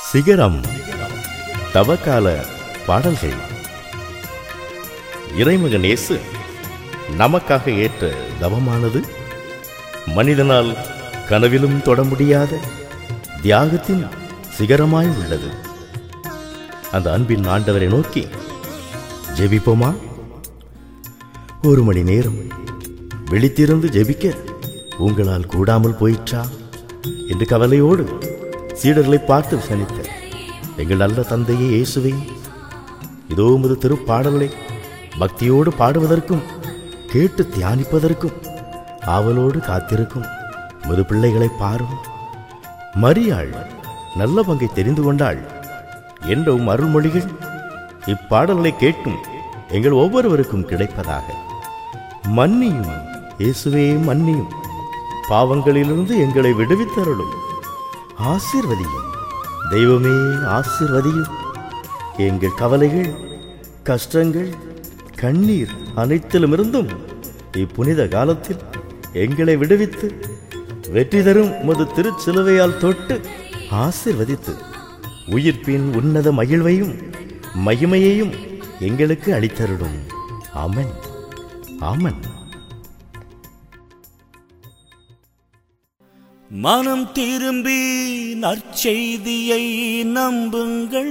சிகரம் தவக்கால பாடல்கள் இறைமகன் இயேசு நமக்காக ஏற்ற தவமானது மனிதனால் கனவிலும் தொட முடியாத தியாகத்தின் சிகரமாய் உள்ளது அந்த அன்பின் ஆண்டவரை நோக்கி ஜெபிப்போமா ஒரு மணி நேரம் விழித்திருந்து ஜெபிக்க உங்களால் கூடாமல் போயிற்றா என்று கவலையோடு சீடர்களை பார்த்து விசாரித்த எங்கள் நல்ல தந்தையே இயேசுவே இதோ உமது திருப்பாடல்களை பக்தியோடு பாடுவதற்கும் கேட்டு தியானிப்பதற்கும் ஆவலோடு காத்திருக்கும் முது பிள்ளைகளை பாரும் மரியாள் நல்ல பங்கை தெரிந்து கொண்டாள் என்ற உம் அருள்மொழிகள் இப்பாடல்களை கேட்கும் எங்கள் ஒவ்வொருவருக்கும் கிடைப்பதாக மன்னியும் இயேசுவே மன்னியும் பாவங்களிலிருந்து எங்களை விடுவித்தருளும் ஆசீர்வதியும் தெய்வமே ஆசீர்வதியும் எங்கள் கவலைகள் கஷ்டங்கள் கண்ணீர் அனைத்திலுமிருந்தும் இப்புனித காலத்தில் எங்களை விடுவித்து வெற்றி தரும் உமது திருச்சிலுவையால் தொட்டு ஆசிர்வதித்து உயிர்ப்பின் உன்னத மகிழ்வையும் மகிமையையும் எங்களுக்கு அளித்தருடும் ஆமன் ஆமன் மனம் திரும்பி நற்செய்தியை நம்புங்கள்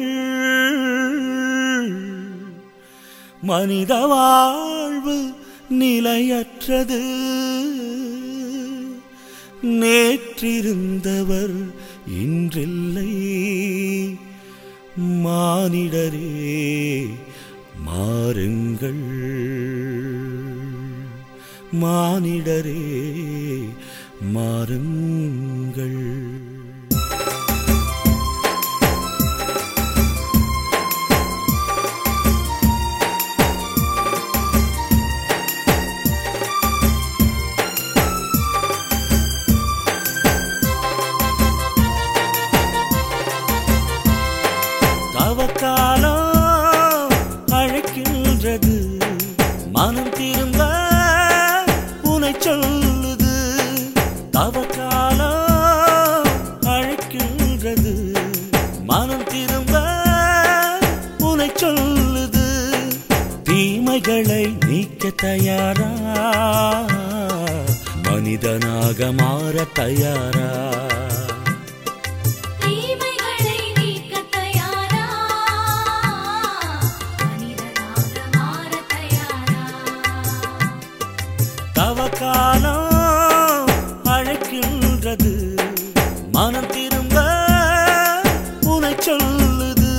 மனித வாழ்வு நிலையற்றது நேற்றிருந்தவர் இன்றில்லை மானிடரே மாறுங்கள் மானிடரே மாறுங்கள் தவக்காலம் அழைக்கின்றது மனம் திரும்ப உனை சொல்லுது தவக்காலம் அழைக்கின்றது மனம் திரும்ப உனை சொல்லுது தீமைகளை நீக்க தயாரா மனிதனாக மாற தயாரா தீமைகளை நீக்கத் தயாரா மனிதனாக மாறத் தயாரா தவக்காலம் அழைக்கின்றது மனம் திரும்ப உனை சொல்லுது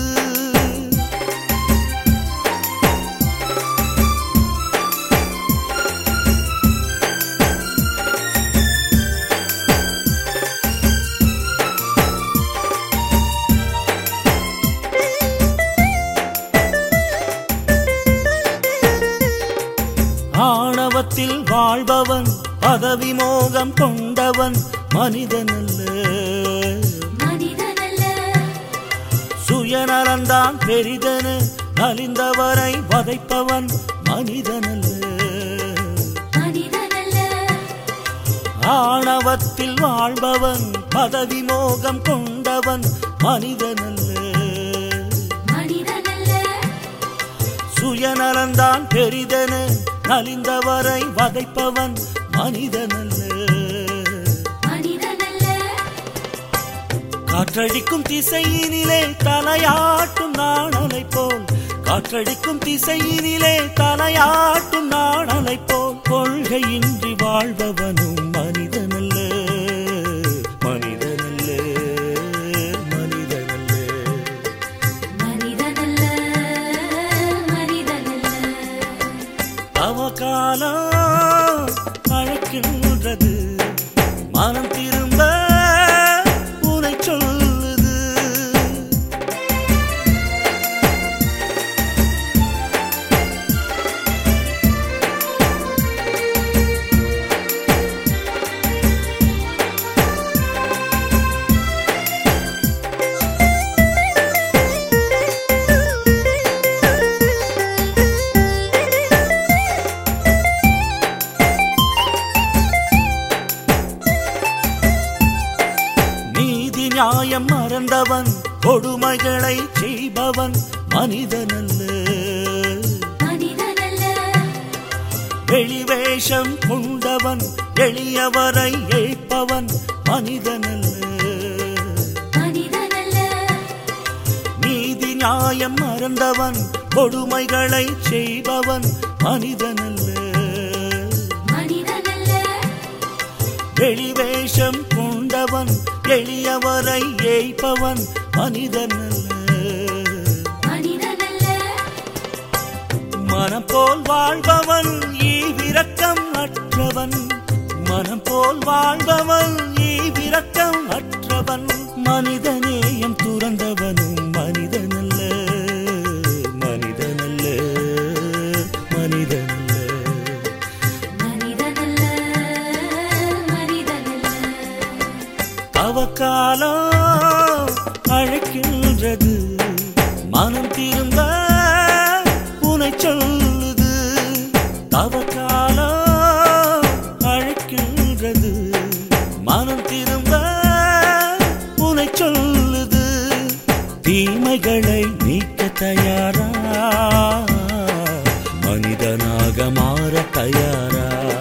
ஆணவத்தில் வாழ்பவன் பதவி மோகம் கொண்டவன் மனிதனல்ல மனிதனல்ல சுயநலந்தான் பெரிதனு நலிந்தவரை வதைப்பவன் மனிதனல்ல மனிதனல்ல ஆணவத்தில் வாழ்பவன் பதவி மோகம் கொண்டவன் மனிதனல்ல மனிதனல்ல சுயநலந்தான் பெரிதனு நலிந்தவரை வதைப்பவன் மனிதனல்ல மனிதனல்ல காற்றடிக்கும் திசையினிலே தலையாட்டும் நாணலை போல் காற்றடிக்கும் திசையினிலே தலையாட்டும் நாணலை போல் கொள்கையின்றி வாழ்பவனும் மனிதனல்ல மனிதனல்ல மனிதனல்ல மனிதனல்ல மனிதனல்ல தவக்காலம் அழைக்கின்றது மனம் திரும்ப உனை சொல்லுது நியாயம் மறந்தவன் கொடுமைகளை செய்பவன் மனிதனல்ல மனிதனல்ல வெளிவேஷம் கொண்டவன் எளியவரை ஏற்பவன் மனிதனல்ல மனிதனல்ல நீதி நியாயம் மறந்தவன் கொடுமைகளை செய்பவன் மனிதனல்ல மனிதனல்ல வெளிவேஷம் கொண்டவன் எளியவரை ஏய்ப்பவன் மனிதனல்ல மனிதனல்ல மனம் போல் வாழ்பவன் ஈவிரக்கம் அற்றவன் மனம் போல் வாழ்பவன் ஈவிரக்கம் அற்றவன் மனிதநேயம் துறந்தவனும் மனிதனல்ல மனிதனல்ல மனிதனல்ல மனிதனல்ல மனிதனல்ல அவகாலம் அழைக்கின்றது மனம் திரும்ப உனை சொல்லுது தவக்காலம் அழைக்கின்றது மனம் திரும்ப உனை சொல்லுது தீமைகளை நீக்க தயாரா மனிதனாக மாற தயாரா